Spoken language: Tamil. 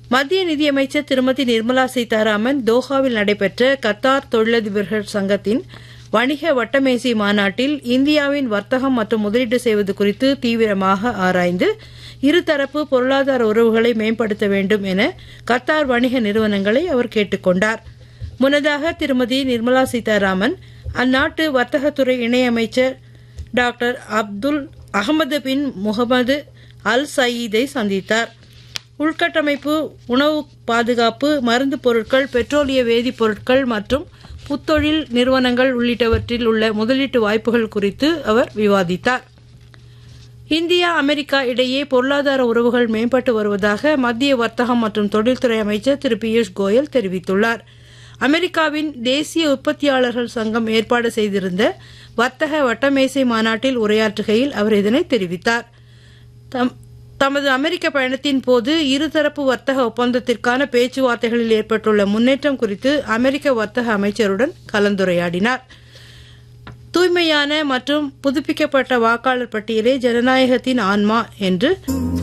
மத்திய நிதியமைச்சர் திருமதி நிர்மலா சீதாராமன் தோஹாவில் நடைபெற்ற கத்தார் தொழிலதிபர்கள் சங்கத்தின் வணிக வட்டமேசை மாநாட்டில் இந்தியாவின் வர்த்தகம் மற்றும் முதலீடு செய்வது குறித்து தீவிரமாக ஆராய்ந்து இருதரப்பு பொருளாதார உறவுகளை மேம்படுத்த வேண்டும் என கத்தார் வணிக நிறுவனங்களை அவர் கேட்டுக்கொண்டார் முன்னதாக திருமதி நிர்மலா சீதாராமன் அந்நாட்டு வர்த்தகத்துறை இணையமைச்சர் doctor Abdul Ahmed bin Mohammed Al சயீதை சந்தித்தார் உள்கட்டமைப்பு உணவு பாதுகாப்பு மருந்து பொருட்கள் பெட்ரோலிய வேதிப்பொருட்கள் மற்றும் புத்தொழில் நிறுவனங்கள் உள்ளிட்டவற்றில் உள்ள முதலீட்டு வாய்ப்புகள் குறித்து அவர் விவாதித்தார் இந்தியா அமெரிக்கா இடையே பொருளாதார உறவுகள் மேம்பட்டு வருவதாக மத்திய வர்த்தகம் மற்றும் தொழில்துறை அமைச்சர் திரு பியூஷ் கோயல் தெரிவித்துள்ளார் அமெரிக்காவின் தேசிய உற்பத்தியாளர்கள் சங்கம் ஏற்பாடு செய்திருந்த வர்த்தக வட்டமேசை மாநாட்டில் உரையாற்றுகையில் அவர் இதனை தெரிவித்தார் தம் தமது அமெரிக்க பயணத்தின் போது இருதரப்பு வர்த்தக ஒப்பந்தத்திற்கான பேச்சுவார்த்தைகளில் ஏற்பட்டுள்ள முன்னேற்றம் குறித்து அமெரிக்க வர்த்தக அமைச்சருடன் கலந்துரையாடினார் தூய்மையான மற்றும் புதுப்பிக்கப்பட்ட வாக்காளர் பட்டியலே ஜனநாயகத்தின் ஆன்மா என்று